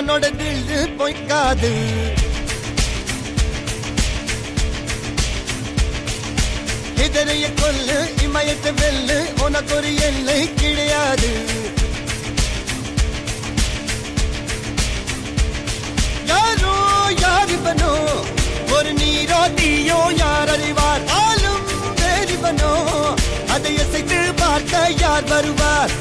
அவனோட தில்லு பொய்க்காது இதனைய கொல்லு இமயத்தை வெல்லு உனக்கு ஒரு எல்லை கிடையாது யாரோ யாரிவனோ ஒரு நீரோ தீயோ யார் அறிவார் ஆளும் வேறிவனோ அதை அசைத்து பார்க்க யார் வருவார்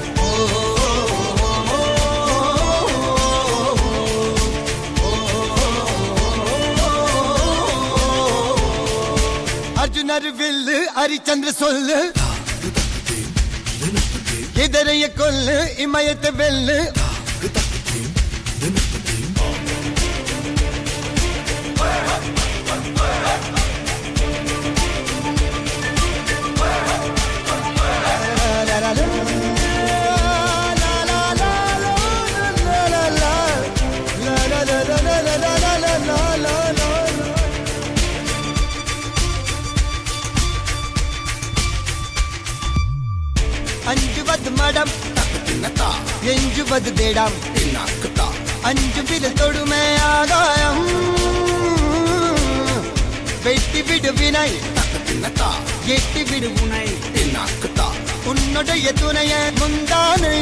அர்ஜுனர் வில்லு ஹரிச்சந்திர சொல்லு இதரைய கொல்லு இமயத்தை வெல்லு அஞ்சுவது மடம் எஞ்சுவது தேடம் அஞ்சு வித தொடுமை ஆகாயம் வெட்டி விடு வினை எட்டி விடு உனை உன்னுடைய துணைய முந்தானை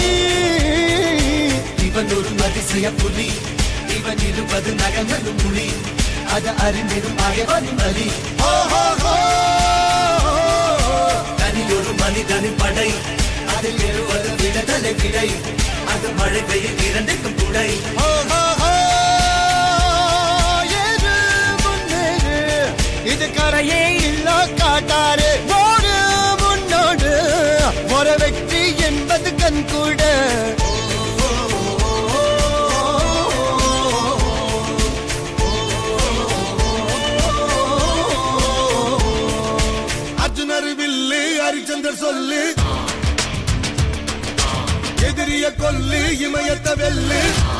இவன் ஒரு அதிசய புலி இவன் இருபது நகங்களும் புலி அது அறிந்திடும் அயவனின் வலி ஓஹோ தனி ஒரு மனிதனின் படை அதில் எழுவது விடுதலை விடை அது மழை பெய்யும் இரண்டுக்கும் குடை ஏறு முன்னேறு இது கரையே இல்ல காட்டாரு ஓடு முன்னோடு ஒரு வெற்றி என்பது கண் கூட அர்ஜுனர் வில்லு ஹரிச்சந்தர் சொல்லு எதிரிய கொல்லு இமயத்த வெல்லு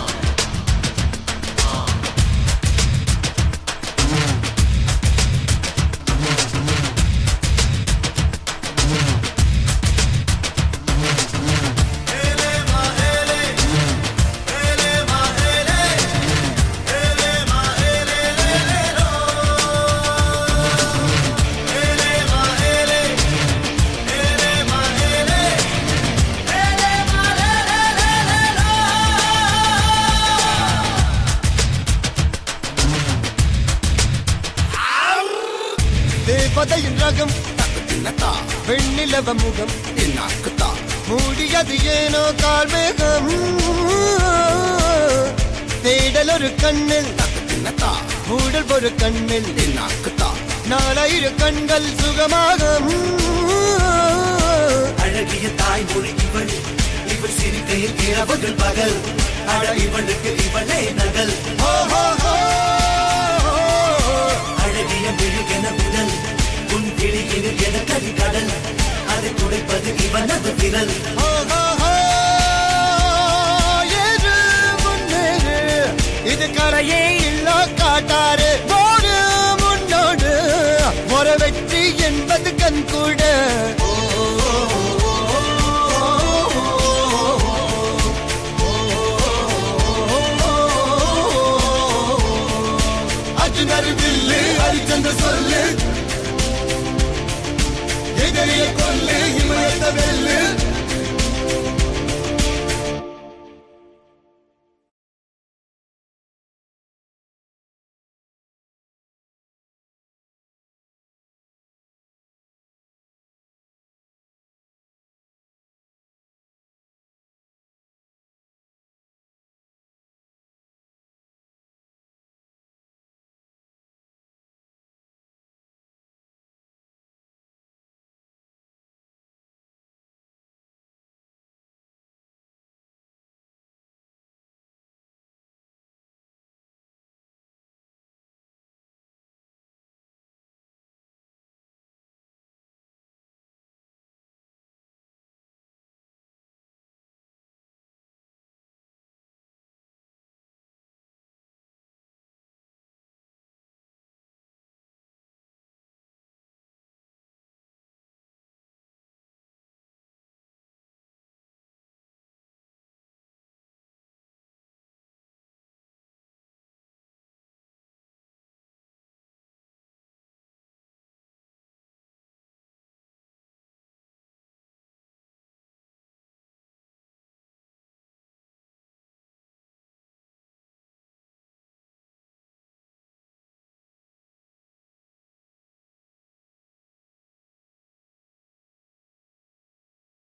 தேவதையின் ரகம் வெண்ணிலவ முகம் மூடியது ஏனோ கார்மேகம் தேடல் ஒரு கண்ணில் மூடல் ஒரு கண்ணில் நாலாயிர கண்கள் சுகமாக அழகிய தாய்மொழி இவள் இவள் சிரிக்கையில் இரவுகள் பகல் அழ இவளுக்கு இவளே நகல் அழகிய மெழுகென உடல் உன் கிளியில் என கரிகடல் அதை துடைப்பது இவனது விரல் ஏறு முன்னேறு இது கரையே இல்ல காட்டாரு ஓடு முன்னோடு ஒரு வெற்றி என்பது கண் கூட அர்ஜுனர் வில்லு ஹரிச்சந்தர் சொல்லு எதிரிய கொல்லு இமயத்த வெல்லு